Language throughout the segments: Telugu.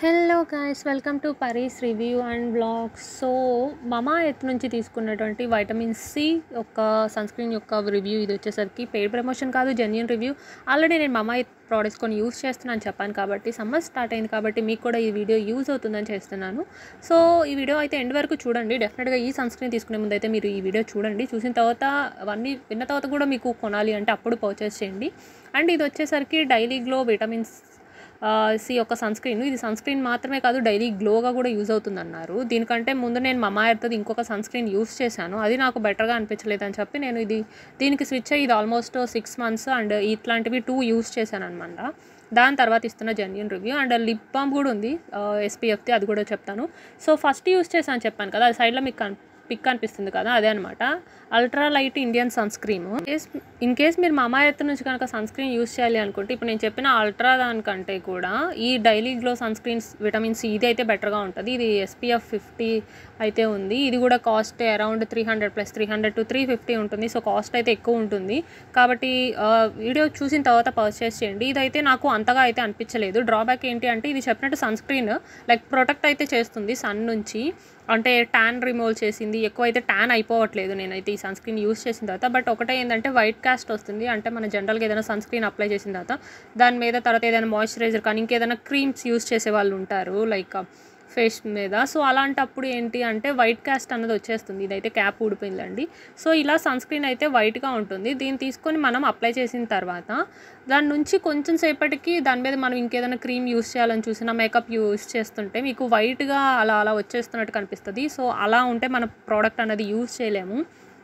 హలో గాయ్స్ వెల్కమ్ టు పరీస్ review and blogs so Mamaearth నుంచి తీసుకున్నటువంటి వైటమిన్ సి యొక్క సన్ స్క్రీన్ యొక్క రివ్యూ ఇది వచ్చేసరికి పెయిడ్ ప్రమోషన్ కాదు జెన్యున్ రివ్యూ ఆల్రెడీ నేను మమా ఎత్ ప్రోడక్ట్స్ కొన్ని యూస్ చేస్తున్నాను చెప్పాను కాబట్టి సమ్మర్ స్టార్ట్ అయింది కాబట్టి మీకు కూడా ఈ వీడియో యూజ్ అవుతుందని చేస్తున్నాను సో ఈ వీడియో అయితే ఎండ్ వరకు చూడండి డెఫినెట్గా ఈ సన్ స్క్రీన్ తీసుకునే ముందు అయితే మీరు ఈ వీడియో చూడండి చూసిన తర్వాత అవన్నీ విన్న తర్వాత కూడా మీకు కొనాలి అంటే అప్పుడు పర్చేస్ చేయండి అండ్ ఇది వచ్చేసరికి డైలీ గ్లో విటమిన్స్ సి యొక్క సన్ స్క్రీన్ ఇది సన్ స్క్రీన్ మాత్రమే కాదు డైలీ గ్లోగా కూడా యూజ్ అవుతుంది అన్నారు దీనికంటే ముందు నేను మమా ఎర్త్ది ఇంకొక సన్ స్క్రీన్ యూస్ చేశాను అది నాకు బెటర్గా అనిపించలేదు అని చెప్పి నేను ఇది దీనికి స్విచ్ అయ్యి ఇది ఆల్మోస్ట్ సిక్స్ మంత్స్ అండ్ ఇట్లాంటివి టూ యూస్ చేశాను అనమాట దాని తర్వాత ఇస్తున్న genuine review and lip balm కూడా ఉంది ఎస్పీఎఫ్ది అది కూడా చెప్తాను సో ఫస్ట్ యూస్ చేశాను చెప్పాను కదా అది సైడ్లో మీకు కన్ పిక్ అనిపిస్తుంది కదా అదే అనమాట ultra light Indian sunscreen case in case మీరు మమా ఎర్త్ నుంచి కనుక సన్ స్క్రీన్ యూస్ చేయాలి అనుకుంటే ఇప్పుడు నేను చెప్పిన అల్ట్రా దానికంటే కూడా ఈ daily glow sunscreens vitamin C ఇది అయితే బెటర్గా ఉంటుంది ఇది ఎస్పీఎఫ్ ఫిఫ్టీ అయితే ఉంది ఇది కూడా cost around three hundred plus three hundred to three fifty ఉంటుంది సో కాస్ట్ అయితే ఎక్కువ ఉంటుంది కాబట్టి వీడియో చూసిన తర్వాత పర్చేస్ చేయండి ఇదైతే నాకు అంతగా అయితే అనిపించలేదు డ్రాబ్యాక్ ఏంటి అంటే ఇది చెప్పినట్టు సన్ స్క్రీన్ లైక్ ప్రొటెక్ట్ అయితే చేస్తుంది సన్ నుంచి అంటే ట్యాన్ రిమూవ్ చేసింది ఎక్కువ అయితే ట్యాన్ అయిపోవట్లేదు నేనైతే ఈ సన్ స్క్రీన్ యూస్ చేసిన తర్వాత బట్ ఒకటే ఏంటంటే వైట్ కాస్ట్ వస్తుంది అంటే మన జనరల్గా ఏదైనా సన్ స్క్రీన్ అప్లై చేసిన తర్వాత దాని మీద తర్వాత ఏదైనా మాయిశ్చరైజర్ కానీ ఇంకేదైనా క్రీమ్స్ యూస్ చేసే వాళ్ళు ఉంటారు లైక్ ఫేస్ మీద సో అలాంటప్పుడు ఏంటి అంటే వైట్ కాస్ట్ అన్నది వచ్చేస్తుంది ఇదైతే క్యాప్ ఊడిపోయిందండి సో ఇలా సన్ స్క్రీన్ అయితే వైట్గా ఉంటుంది దీన్ని తీసుకొని మనం అప్లై చేసిన తర్వాత దాని నుంచి కొంచెం సేపటికి దాని మీద మనం ఇంకేదైనా క్రీమ్ యూస్ చేయాలని చూసినా మేకప్ యూస్ చేస్తుంటే మీకు వైట్గా అలా అలా వచ్చేస్తున్నట్టు కనిపిస్తుంది సో అలా ఉంటే మన ప్రోడక్ట్ అనేది యూస్ చేయలేము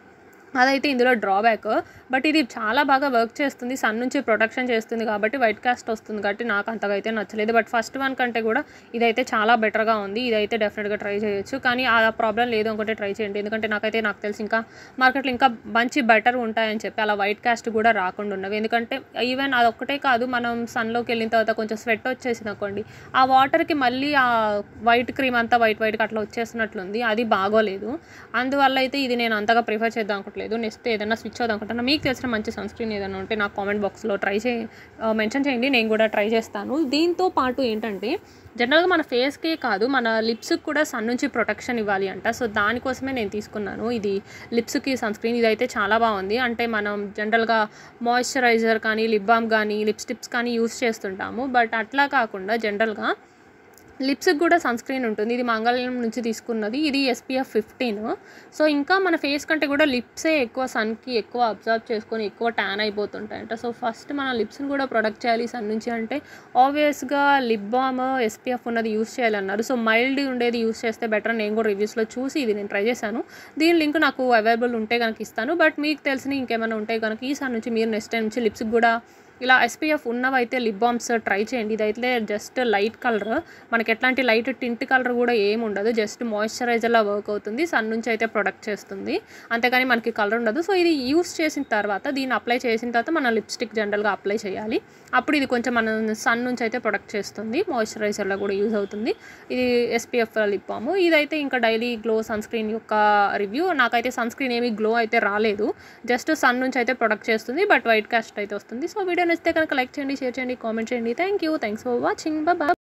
అదైతే ఇందులో డ్రాబ్యాక్ బట్ ఇది చాలా బాగా వర్క్ చేస్తుంది సన్ నుంచి ప్రొటెక్షన్ చేస్తుంది కాబట్టి వైట్ కాస్ట్ వస్తుంది కాబట్టి నాకు అంతగా అయితే నచ్చలేదు బట్ ఫస్ట్ వన్ కంటే కూడా ఇదైతే చాలా బెటర్గా ఉంది ఇదైతే డెఫినెట్గా ట్రై చేయొచ్చు కానీ ఆ ప్రాబ్లం లేదు అనుకుంటే ట్రై చేయండి ఎందుకంటే నాకైతే నాకు తెలిసి ఇంకా మార్కెట్లో ఇంకా మంచి బెటర్ ఉంటాయని చెప్పి అలా వైట్ కాస్ట్ కూడా రాకుండా ఉన్నవి ఎందుకంటే ఈవెన్ అదొక్కటే కాదు మనం సన్లోకి వెళ్ళిన తర్వాత కొంచెం స్వెట్ వచ్చేసింది అనుకోండి ఆ వాటర్కి మళ్ళీ ఆ వైట్ క్రీమ్ అంతా వైట్ వైట్గా అట్లా వచ్చేసినట్లుంది అది బాగోలేదు అందువల్ల అయితే ఇది నేను అంతగా ప్రిఫర్ చేద్దాం అనుకుంటలేదు నెక్స్ట్ ఏదైనా స్విచ్ అవుదాం అనుకుంటున్నా మీకు తెలిసిన మంచి సన్ స్క్రీన్ ఏదైనా ఉంటే నాకు కామెంట్ బాక్స్లో ట్రై చే మెన్షన్ చేయండి నేను కూడా ట్రై చేస్తాను దీంతో పాటు ఏంటంటే జనరల్గా మన ఫేస్కే కాదు మన లిప్స్కి కూడా సన్ నుంచి ప్రొటెక్షన్ ఇవ్వాలి అంట సో దానికోసమే నేను తీసుకున్నాను ఇది లిప్స్కి సన్ స్క్రీన్ ఇదైతే చాలా బాగుంది అంటే మనం జనరల్గా మాయిశ్చరైజర్ కానీ లిప్ బామ్ కానీ లిప్స్టిప్స్ కానీ యూస్ చేస్తుంటాము బట్ అట్లా కాకుండా జనరల్గా లిప్స్కి కూడా సన్ స్క్రీన్ ఉంటుంది ఇది మంగళం నుంచి తీసుకున్నది ఇది ఎస్పీఎఫ్ ఫిఫ్టీన్ సో ఇంకా మన ఫేస్ కంటే కూడా లిప్సే ఎక్కువ సన్కి ఎక్కువ అబ్జర్వ్ చేసుకొని ఎక్కువ ట్యాన్ అయిపోతుంటాయంట సో ఫస్ట్ మన లిప్స్ని కూడా ప్రొడక్ట్ చేయాలి సన్ నుంచి అంటే ఆబ్వియస్గా లిప్ బామ్ ఎస్పీఎఫ్ ఉన్నది యూస్ చేయాలన్నారు సో మైల్డ్ ఉండేది యూస్ చేస్తే బెటర్ నేను కూడా రివ్యూస్లో చూసి ఇది నేను ట్రై చేశాను దీని లింక్ నాకు అవైలబుల్ ఉంటే కనుక ఇస్తాను బట్ మీకు తెలిసిన ఇంకేమైనా ఉంటే కనుక ఈ సన్ నుంచి మీరు నెక్స్ట్ టైం నుంచి లిప్స్కి కూడా ఇలా ఎస్పీఎఫ్ ఉన్నవైతే లిప్ బామ్స్ ట్రై చేయండి ఇదైతే జస్ట్ లైట్ కలర్ మనకి ఎట్లాంటి లైట్ టింట్ కలర్ కూడా ఏమి ఉండదు జస్ట్ మాయిశ్చరైజర్లా వర్క్ అవుతుంది సన్ నుంచి అయితే ప్రొడక్ట్ చేస్తుంది అంతేకాని మనకి కలర్ ఉండదు సో ఇది యూస్ చేసిన తర్వాత దీన్ని అప్లై చేసిన తర్వాత మన లిప్స్టిక్ జనరల్గా అప్లై చేయాలి అప్పుడు ఇది కొంచెం మన సన్ నుంచి అయితే ప్రొడక్ట్ చేస్తుంది మాయిశ్చరైజర్లా కూడా యూజ్ అవుతుంది ఇది ఎస్పీఎఫ్ లిప్ బామ్ ఇదైతే ఇంకా డైలీ గ్లో సన్ స్క్రీన్ యొక్క రివ్యూ నాకైతే సన్ స్క్రీన్ ఏమి గ్లో అయితే రాలేదు జస్ట్ సన్ నుంచి అయితే ప్రొడక్ట్ చేస్తుంది బట్ వైట్ కాస్ట్ అయితే వస్తుంది సో వీడియో నచ్చితే కనుక లైక్ చేయండి షేర్ చేయండి కామెంట్ చేయండి thank you thanks for watching bye